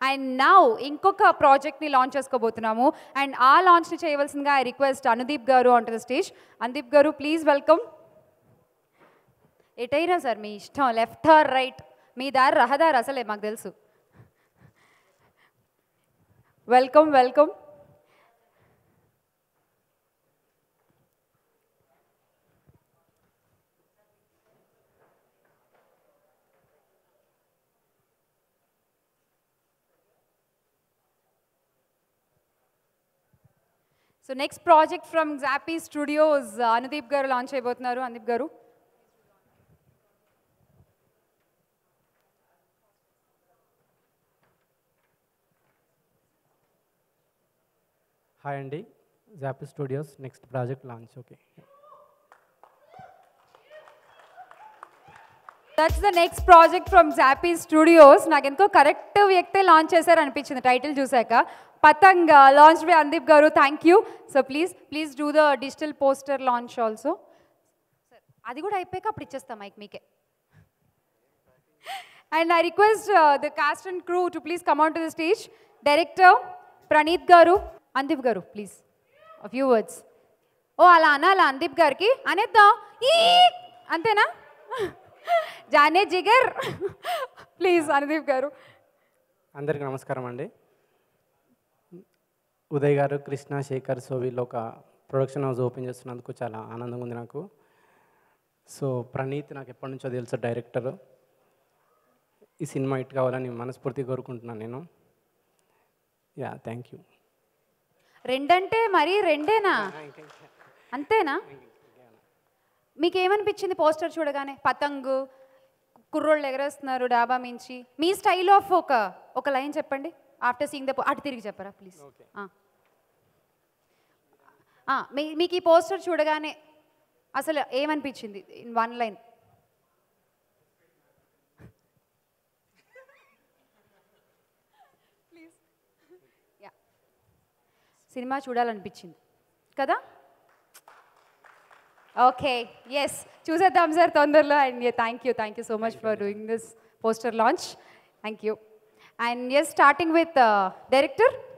and now ఇంకొక ప్రాజెక్ట్ని launch చేసుకోబోతున్నాము and ఆ లాంచ్ని చేయవలసిందిగా I request Anudeep garu on to the stage Anudeep garu please welcome ఎటైనా సార్ మీ ఇష్టం లెఫ్ట్ ఆర్ రైట్ మీ దారి రహదారి అసలే మాకు తెలుసు welcome welcome so next project from Jaapi studios Anudeep garu launch అయిపోతున్నారు అనుదీప్ గారు హాయ్ అండి Jaapi studios next project launch okay that's the next project from Jaapi studios నాకు ఎంతో కరెక్ట్ వ్యక్తే లాంచ్ చేశారు అనిపించింది టైటిల్ చూశాక పతంగ్ launch by Andeep garu thank you so please please do the digital poster launch also అది కూడా అయిపోయాక అప్పుడు ఇచ్చేస్తాం మైక్ మీకే and I request the cast and crew to please come on to the stage director Praneeth garu Andeep గారు ప్లీజ్ ఫ్యూ వర్డ్స్ ఓ అలా అనాలా అందీప్ గారికి అనేద్దాం ఈ అంతేనా జానే జిగర్ ప్లీజ్ అనుదీప్ గారు అందరికీ నమస్కారం అండి ఉదయ్ గారు కృష్ణ శేఖర్ సో వీళ్ళు ఒక ప్రొడక్షన్ హౌస్ ఓపెన్ చేస్తున్నందుకు చాలా ఆనందంగా ఉంది నాకు సో ప్రణీత్ నాకు ఎప్పటి నుంచో తెలుసు డైరెక్టర్ ఈ సినిమా హిట్ కావాలని మనస్ఫూర్తిగా కోరుకుంటున్నాను నేను యా థ్యాంక్ యూ రెండంటే మరీ రెండేనా అంతేనా మీకు ఏమనిపించింది పోస్టర్ చూడగానే పతంగు కుర్రోళ్ళు ఎగరేస్తున్నారు డాబా మించి మీ స్టైల్ ఆఫ్ ఒక ఒక లైన్ చెప్పండి ఆఫ్టర్ సీయింగ్ ద అటు తిరిగి చెప్పరా ప్లీజ్ మీ మీకు ఈ పోస్టర్ చూడగానే అసలు ఏమనిపించింది ఇన్ వన్ లైన్ సినిమా చూడాలనిపించింది కదా ఓకే ఎస్ చూసేద్దాం సార్ తొందరలో and thank you thank you so much for doing this poster launch thank you and yes starting with director